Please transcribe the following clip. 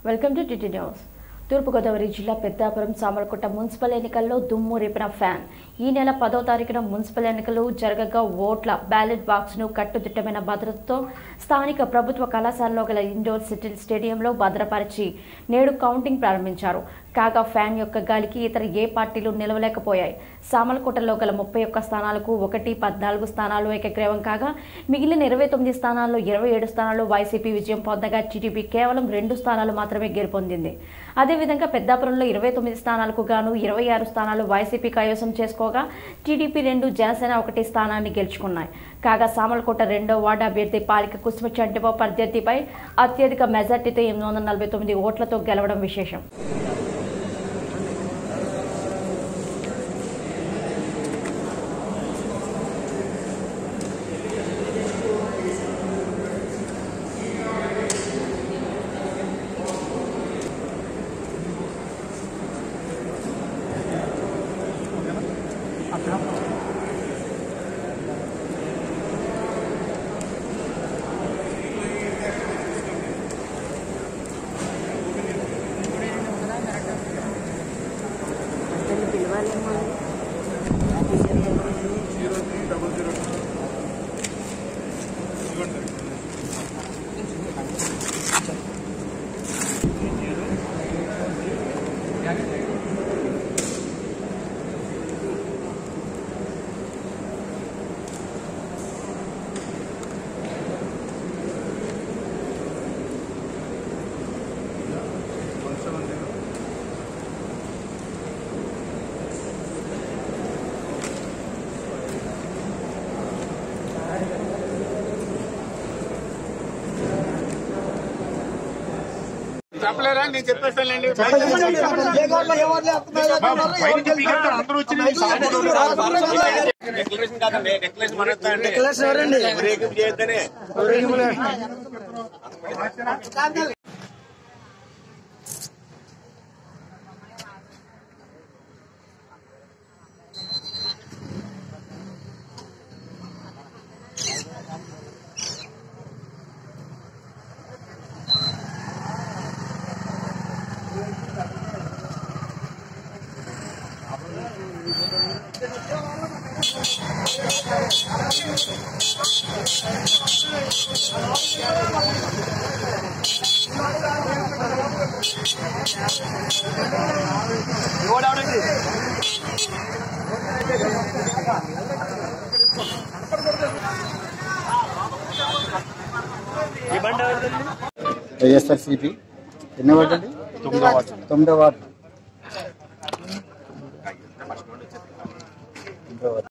welcome to TT news Thoorpu Godavari జిల్లా Peddapuram Samalkot municipal ఎన్నికల్లో దుమ్ము రేపిన ఫ్యాన్ ఈ నెల పదో తారీఖున మున్సిపల్ ఎన్నికలు జరగగా ఓట్ల బ్యాలెట్ బాక్స్ ను కట్టుదిట్టమైన భద్రతతో స్థానిక ప్రభుత్వ కళాశాలలో గల ఇండోర్ సిటిల్ స్టేడియంలో భద్రపరిచి నేడు కౌంటింగ్ ప్రారంభించారు కాగా ఫ్యాన్ యొక్క గాలికి ఇతర ఏ పార్టీలు నిలవలేకపోయాయి సామలకోటలో గల ముప్పై ఒక్క స్థానాలకు ఒకటి పద్నాలుగు స్థానాలు ఏకగ్రీవం కాగా మిగిలిన ఇరవై తొమ్మిది స్థానాల్లో ఇరవై ఏడు స్థానాల్లో వైసీపీ విజయం పొందగా టీడీపీ కేవలం రెండు స్థానాలు మాత్రమే గెలుపొందింది అదేవిధంగా పెద్దాపురంలో ఇరవై తొమ్మిది స్థానాలకు గాను ఇరవై ఆరు స్థానాలు వైసీపీ కైవసం చేసుకోగా టీడీపీ రెండు జనసేన ఒకటి స్థానాన్ని గెలుచుకున్నాయి కాగా సామలకోట రెండో వార్డు అభ్యర్థి పాలిక కుసుమ చంటిబాబు అభ్యర్థిపై అత్యధిక మెజార్టీతో ఎనిమిది వందల నలభై తొమ్మిది ఓట్లతో గెలవడం విశేషం చెప్పలేరా నేను చెప్పేస్తానులేండి బయటికి పీకేస్తారు, అందరూ వచ్చి నీ సాగు డెక్లరేషన్ కాదండి డెక్లరేషన్ మనస్తా అండి బ్రేకప్ చేయొద్దని వైఎస్ఆర్సీపీ ఎన్ని వార్డు అండి తొమ్మిదో వార్డు తొమ్మిదో వార్డు